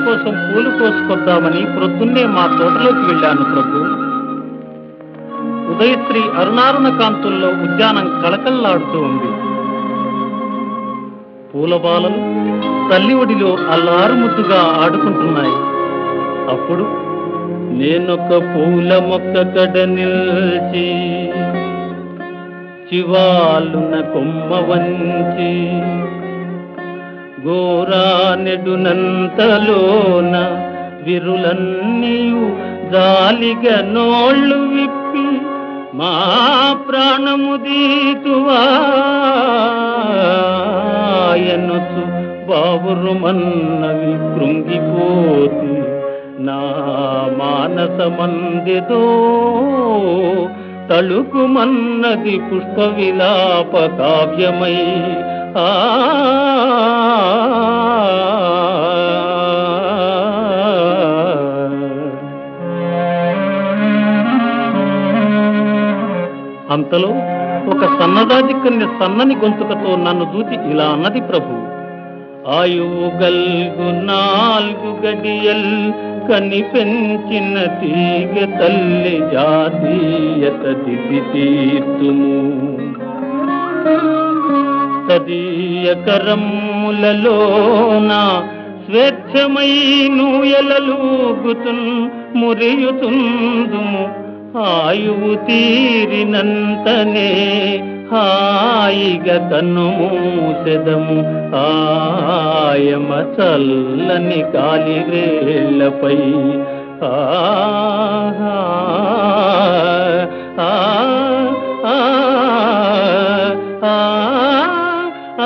కోసం పూలు కోసుకొద్దామని ప్రొద్దున్నే మా తోటలోకి వెళ్ళాను ప్రభు ఉదయశ్రీ అరుణారుణ కాంతుల్లో ఉద్యానం కళకళలాడుతూ ఉంది పూలబాలలు తల్లి ఒడిలో అల్లారు ముద్దుగా ఆడుకుంటున్నాయి అప్పుడు నేనొక పూల మొక్క కడ నిల్చి చివాలున కొమ్మ వంచి గోరానెడునంతలోన విరులన్నీయు జాలిగా నోళ్ళు విప్పి మా ప్రాణము దీతువాయనొచ్చు బావురుమన్నవి కృంగిపోతి నా మానసమందిదో తళుకుమన్నది పుష్ప విలాప కావ్యమై ఆ అంతలో ఒక సన్నదాజి కన్య సన్నని గొంతుకతో నన్ను దూచి ఇలా అన్నది ప్రభు ఆయువు గల్గు నాలుగు గడియల్ కని పెంచిన తీగ తల్లి జాతీయత దిది తీర్తుము తదీయ కరములలోన స్వేచ్ఛమై నూయలూగుతున్ మురియుతుందుము ఆయువు తీరినంతనే హాయిగా కన్ను మూసెదము ఆయమ చల్లని కాలి వేళ్ళపై ఆ ఆ, ఆ, ఆ, ఆ,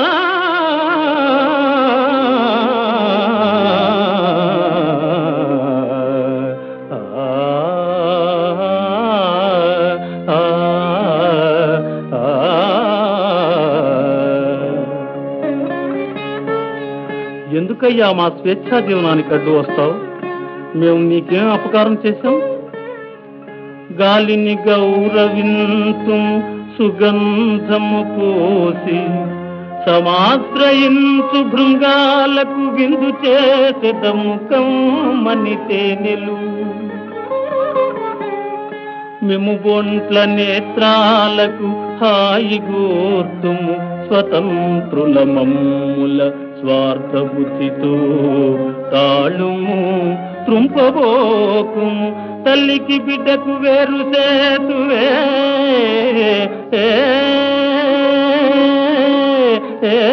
ఎందుకయ్యా మా స్వేచ్ఛా జీవనానికి అడ్డు వస్తావు మేము నీకేం అపకారం చేశాం గాలిని గౌరవింతు సుగంధము పోసి సమాశ్రయించు భృంగాలకు విందు చేసెదము కమ్మని తేనెలు మేము బొంట్ల నేత్రాలకు హాయి గోర్తుము స్వతంత్రుల మమ్ముల స్వార్థ బుద్ధితో తాళుము త్రుంపబోకుము తల్లికి బిడ్డకు వేరు సేతువే ఏ, ఏ, ఏ,